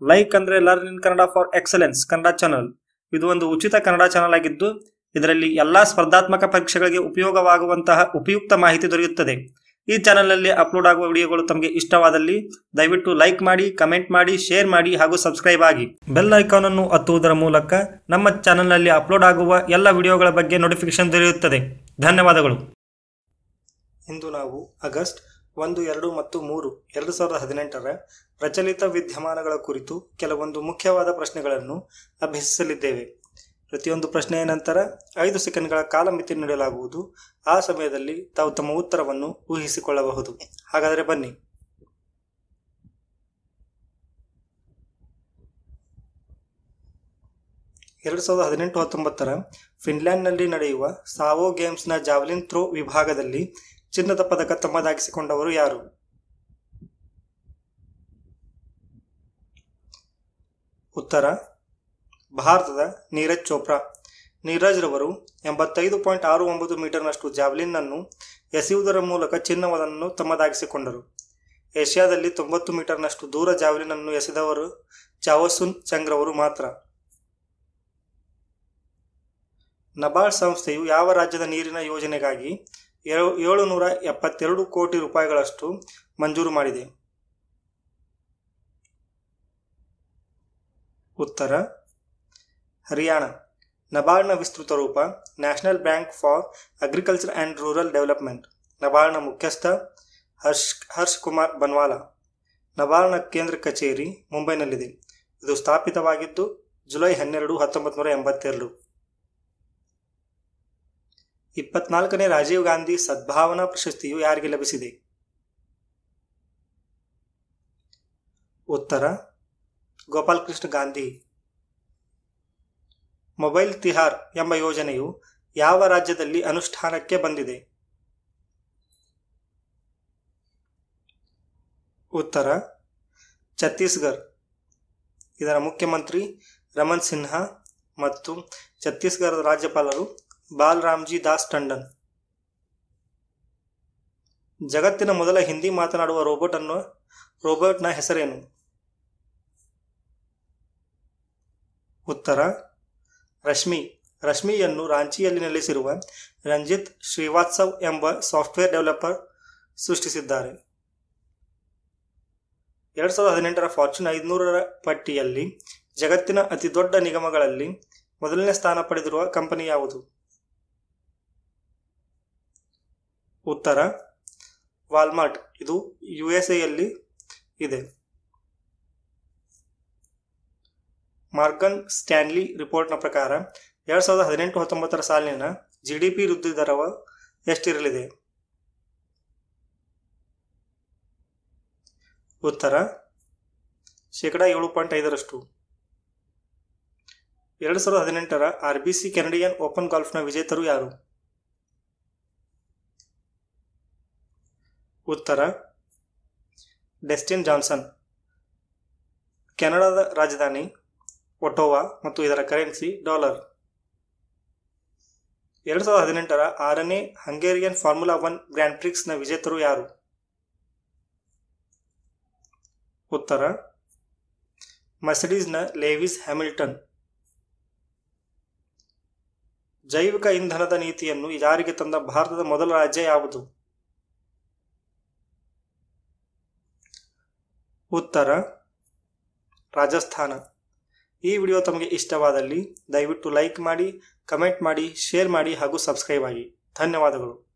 like ಅಂದ್ರೆ learn in Kannada for excellence Kannada channel ಇದು ಒಂದು ಉಚಿತ ಕನ್ನಡ ಚಾನಲ್ ಆಗಿದ್ದು ಇದರಲ್ಲಿ ಎಲ್ಲಾ ಸ್ಪರ್ಧಾತ್ಮಕ ಪರೀಕ್ಷೆಗಳಿಗೆ ಉಪಯೋಗವಾಗುವಂತಹ ಉಪಯುಕ್ತ ಮಾಹಿತಿ ದೊರೆಯುತ್ತದೆ ಈ ಚಾನಲ್ನಲ್ಲಿ ಅಪ್ಲೋಡ್ ಆಗುವ ವಿಡಿಯೋಗಳು ತಮಗೆ ಇಷ್ಟವಾದಲ್ಲಿ ದಯವಿಟ್ಟು ಲೈಕ್ ಮಾಡಿ ಕಮೆಂಟ್ ಮಾಡಿ ಶೇರ್ ಮಾಡಿ ಹಾಗೂ ಸಬ್ಸ್ಕ್ರೈಬ್ ಆಗಿ ಬೆಲ್ ಐಕಾನ್ ಅನ್ನು ಒತ್ತುವುದರ ಮೂಲಕ ನಮ್ಮ ಚಾನಲ್ನಲ್ಲಿ ಅಪ್ಲೋಡ್ ಆಗುವ ಎಲ್ಲ ವಿಡಿಯೋಗಳ ಬಗ್ಗೆ ನೋಟಿಫಿಕೇಶನ್ ದೊರೆಯುತ್ತದೆ ಧನ್ಯವಾದಗಳು ಇಂದು ನಾವು ಆಗಸ್ಟ್ ಒಂದು ಎರಡು ಮತ್ತು ಮೂರು ಎರಡು ಸಾವಿರದ ಹದಿನೆಂಟರ ಪ್ರಚಲಿತ ವಿದ್ಯಮಾನಗಳ ಕುರಿತು ಕೆಲವೊಂದು ಮುಖ್ಯವಾದ ಪ್ರಶ್ನೆಗಳನ್ನು ಅಭ್ಯಸಿಸಲಿದ್ದೇವೆ ಪ್ರತಿಯೊಂದು ಪ್ರಶ್ನೆಯ ನಂತರ ಐದು ಸೆಕೆಂಡ್ಗಳ ಕಾಲಮಿತಿ ನೀಡಲಾಗುವುದು ಆ ಸಮಯದಲ್ಲಿ ತಾವು ತಮ್ಮ ಉತ್ತರವನ್ನು ಊಹಿಸಿಕೊಳ್ಳಬಹುದು ಹಾಗಾದರೆ ಬನ್ನಿ ಎರಡು ಸಾವಿರದ ಹದಿನೆಂಟು ಹತ್ತೊಂಬತ್ತರ ಫಿನ್ಲ್ಯಾಂಡ್ನಲ್ಲಿ ನಡೆಯುವ ಸಾವೋ ಗೇಮ್ಸ್ನ ಜಾವ್ಲಿನ್ ಥ್ರೋ ವಿಭಾಗದಲ್ಲಿ ಚಿನ್ನದ ಪದಕ ತಮ್ಮದಾಗಿಸಿಕೊಂಡವರು ಯಾರು ಉತ್ತರ ಭಾರತದ ನೀರಜ್ ಚೋಪ್ರಾ ನೀರಜ್ ರವರು ಎಂಬತ್ತೈದು ಪಾಯಿಂಟ್ ಆರು ಒಂಬತ್ತು ಮೀಟರ್ನಷ್ಟು ಜಾವ್ಲಿನ್ ಅನ್ನು ಎಸೆಯುವುದರ ಮೂಲಕ ಚಿನ್ನವನ್ನು ತಮ್ಮದಾಗಿಸಿಕೊಂಡರು ಏಷ್ಯಾದಲ್ಲಿ ತೊಂಬತ್ತು ಮೀಟರ್ನಷ್ಟು ದೂರ ಜಾವ್ಲಿನ್ ಅನ್ನು ಎಸೆದವರು ಚಾವಸುನ್ ಚಂಗ್ರವರು ಮಾತ್ರ ನಬಾರ್ಡ್ ಸಂಸ್ಥೆಯು ಯಾವ ರಾಜ್ಯದ ನೀರಿನ ಯೋಜನೆಗಾಗಿ ಏಳು- ಏಳುನೂರ ಎಪ್ಪತ್ತೆರಡು ಕೋಟಿ ರೂಪಾಯಿಗಳಷ್ಟು ಮಂಜೂರು ಮಾಡಿದೆ ಉತ್ತರ ಹರಿಯಾಣ ನಬಾರ್ಡ್ನ ವಿಸ್ತೃತ ರೂಪ national bank for agriculture and rural development ನಬಾರ್ಡ್ನ ಮುಖ್ಯಸ್ಥ ಹರ್ಷ್ ಹರ್ಷ್ ಕುಮಾರ್ ಬನ್ವಾಲಾ ನಬಾರ್ಡ್ನ ಕೇಂದ್ರ ಕಚೇರಿ ಮುಂಬೈನಲ್ಲಿದೆ ಇದು ಸ್ಥಾಪಿತವಾಗಿದ್ದು ಜುಲೈ ಹನ್ನೆರಡು ಹತ್ತೊಂಬತ್ತು ನೂರ ಎಂಬತ್ತೆರಡು ಇಪ್ಪತ್ನಾಲ್ಕನೇ ರಾಜೀವ್ ಗಾಂಧಿ ಸದ್ಭಾವನಾ ಪ್ರಶಸ್ತಿಯು ಯಾರಿಗೆ ಲಭಿಸಿದೆ ಉತ್ತರ ಗೋಪಾಲಕೃಷ್ಣ ಗಾಂಧಿ ಮೊಬೈಲ್ ತಿಹಾರ್ ಎಂಬ ಯೋಜನೆಯು ಯಾವ ರಾಜ್ಯದಲ್ಲಿ ಅನುಷ್ಠಾನಕ್ಕೆ ಬಂದಿದೆ ಉತ್ತರ ಛತ್ತೀಸ್ಗಢ ಇದರ ಮುಖ್ಯಮಂತ್ರಿ ರಮನ್ ಸಿನ್ಹಾ ಮತ್ತು ಛತ್ತೀಸ್ಗಢದ ರಾಜ್ಯಪಾಲರು ಬಾಲರಾಮ್ಜಿ ದಾಸ್ ಟಂಡನ್ ಜಗತ್ತಿನ ಮೊದಲ ಹಿಂದಿ ಮಾತನಾಡುವ ರೋಬೋಟ್ ಅನ್ನು ರೋಬೋಟ್ನ ಹೆಸರೇನು ಉತ್ತರ ರಶ್ಮಿ ರಶ್ಮಿಯನ್ನು ರಾಂಚಿಯಲ್ಲಿ ನೆಲೆಸಿರುವ ರಂಜಿತ್ ಶ್ರೀವಾತ್ಸವ್ ಎಂಬ ಸಾಫ್ಟ್ವೇರ್ ಡೆವಲಪರ್ ಸೃಷ್ಟಿಸಿದ್ದಾರೆ ಎರಡು ಸಾವಿರದ ಹದಿನೆಂಟರ ಫಾರ್ಚೂನ್ ಐದುನೂರರ ಪಟ್ಟಿಯಲ್ಲಿ ಜಗತ್ತಿನ ಅತಿ ದೊಡ್ಡ ನಿಗಮಗಳಲ್ಲಿ ಮೊದಲನೇ ಸ್ಥಾನ ಪಡೆದಿರುವ ಕಂಪನಿ ಯಾವುದು ಉತ್ತರ ವಾಲ್ಮಾರ್ಟ್ ಇದು ಯು ಎಸ್ ಎಯಲ್ಲಿ ಇದೆ ಮಾರ್ಗನ್ ಸ್ಟ್ಯಾನ್ಲಿ ರಿಪೋರ್ಟ್ನ ಪ್ರಕಾರ ಎರಡು ಸಾವಿರದ ಹದಿನೆಂಟು ಹತ್ತೊಂಬತ್ತರ ಸಾಲಿನ ಜಿ ಡಿ ಪಿ ವೃದ್ಧಿ ದರವು ಎಷ್ಟಿರಲಿದೆ ಉತ್ತರ ಶೇಕಡ ಏಳು ಪಾಯಿಂಟ್ ಐದರಷ್ಟು ಎರಡು ಸಾವಿರದ ಹದಿನೆಂಟರ R B C Canadian open ಗಾಲ್ಫ್ನ ವಿಜೇತರು ಯಾರು ಉತ್ತರ ಡೆಸ್ಟಿನ್ ಜಾನ್ಸನ್ ಕೆನಡಾದ ರಾಜಧಾನಿ ಒಟೋವಾ ಮತ್ತು ಇದರ ಕರೆನ್ಸಿ ಡಾಲರ್ ಎರಡು ಸಾವಿರದ ಹದಿನೆಂಟರ ಆರನೇ ಹಂಗೇರಿಯನ್ ಫಾರ್ಮುಲಾ ಒನ್ ಗ್ರ್ಯಾಂಡ್ ಪ್ರಿಕ್ಸ್ನ ವಿಜೇತರು ಯಾರು ಉತ್ತರ ಮರ್ಸಿಡೀಸ್ನ ಲೇವಿಸ್ ಹ್ಯಾಮಿಲ್ಟನ್ ಜೈವಿಕ ಇಂಧನದ ನೀತಿಯನ್ನು ಜಾರಿಗೆ ತಂದ ಭಾರತದ ಮೊದಲ ರಾಜ್ಯ ಯಾವುದು ಉತ್ತರ ರಾಜಸ್ಥಾನ ಈ ವಿಡಿಯೋ ತಮಗೆ ಇಷ್ಟವಾದಲ್ಲಿ ದಯವಿಟ್ಟು ಲೈಕ್ ಮಾಡಿ ಕಮೆಂಟ್ ಮಾಡಿ ಶೇರ್ ಮಾಡಿ ಹಾಗೂ ಸಬ್ಸ್ಕ್ರೈಬ್ ಆಗಿ ಧನ್ಯವಾದಗಳು